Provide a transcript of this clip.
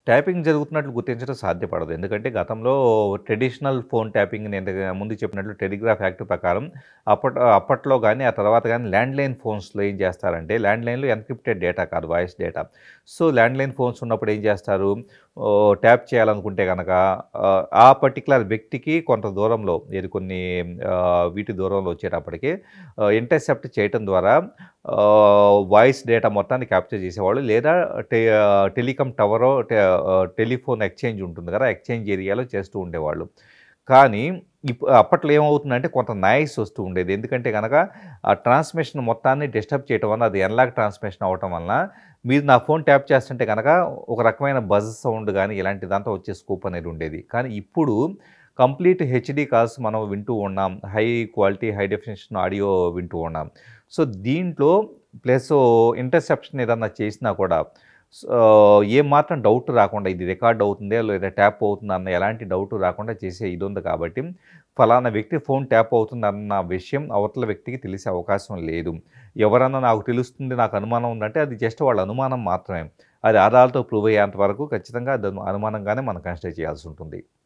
Tapping జరుగుతున్నట్లు గుర్తించడం సాధ్యపడదు. ఎందుకంటే గతంలో ట్రెడిషనల్ ఫోన్ ట్యాపింగ్ నేను ఇంతకు ముందు చెప్పినట్లు టెలిగ్రాఫ్ యాక్ట్ ప్రకారం అప్పట్ అప్పట్లో గానీ, ఆ తర్వాత గానీ ల్యాండ్‌లైన్ ఫోన్స్‌లో ఏం చేస్తారంటే ల్యాండ్‌లైన్‌లో ఎన్క్రిప్టెడ్ డేటా కాదు voice data. So, landline phones ఉన్నప్పుడు ఏం చేస్తారు ఓహ్, ట్యాప్ చేయాలనుకుంటే గనక ఆహ్, ఆ పర్టిక్యులర్ వ్యక్తికి కొంత దూరంలో ఏది కొన్ని ఆహ్, వీటి దూరంలో వచ్చేటప్పటికి ఆహ్, ఇంటర్సెప్ట్ చేయటం ద్వారా ఆహ్, వాయిస్ డేటా మొత్తాన్ని క్యాప్చర్ చేసేవాళ్ళు. లేదా టె ఆహ్, టెలికామ్ టవరో టె ఆహ్, టెలిఫోన్ ఎక్స్‌చేంజ్ ఉంటుంది కదా! ఎక్స్‌చేంజ్ ఏరియాలో చేస్తూ ఉండేవాళ్ళు. కానీ ఇప్ అప్పట్లో ఏమవుతుందంటే కొంత నాయిస్ వస్తూ ఉండేది. ఎందుకంటే గనక ఆ ట్రాన్స్‌మిషన్ మొత్తాన్ని డిస్టర్బ్ చేయటం వల్ల అది ఎన్‌లాగ్ ట్రాన్స్‌మిషన్ అవ్వటం వలన మీరు నా ఫోన్ ట్యాప్ చేస్తుంటే గనక ఒక రకమైన బజ్ సౌండ్ గానీ ఇలాంటిదంతా వచ్చే స్కోప్ అనేది ఉండేది. కానీ ఇప్పుడు కంప్లీట్ హెచ్‌డీ కాల్స్ మనం వింటూ ఉన్నాం. High quality, high definition audio వింటూ ఉన్నాం. సో, దీంట్లో ప్లస్ ఇంటర్సెప్షన్ ఏదన్నా చేసినా కూడా సో, ఏమాత్రం డౌట్ రాకుండా ఇది రికార్డ్ అవుతుందా లేదా ట్యాప్ అవుతుందా అన్న ఎలాంటి డౌట్ రాకుండా చేసే ఇదుంది కాబట్టి ఫలానా వ్యక్తి ఫోన్ ట్యాప్ అవుతుందన్న విషయం అవతల వ్యక్తికి తెలిసే అవకాశం లేదు. ఎవరన్నా నాకు తెలుస్తుంది, నాకు అనుమానం ఉందంటే అది జస్ట్ వాళ్ళ అనుమానం మాత్రమే. అది ఆధారాలతో ప్రూవ్ అయ్యేంత వరకు ఖచ్చితంగా అది అనుమానంగానే మనం కన్సిడర్ చేయాల్సుంటుంది.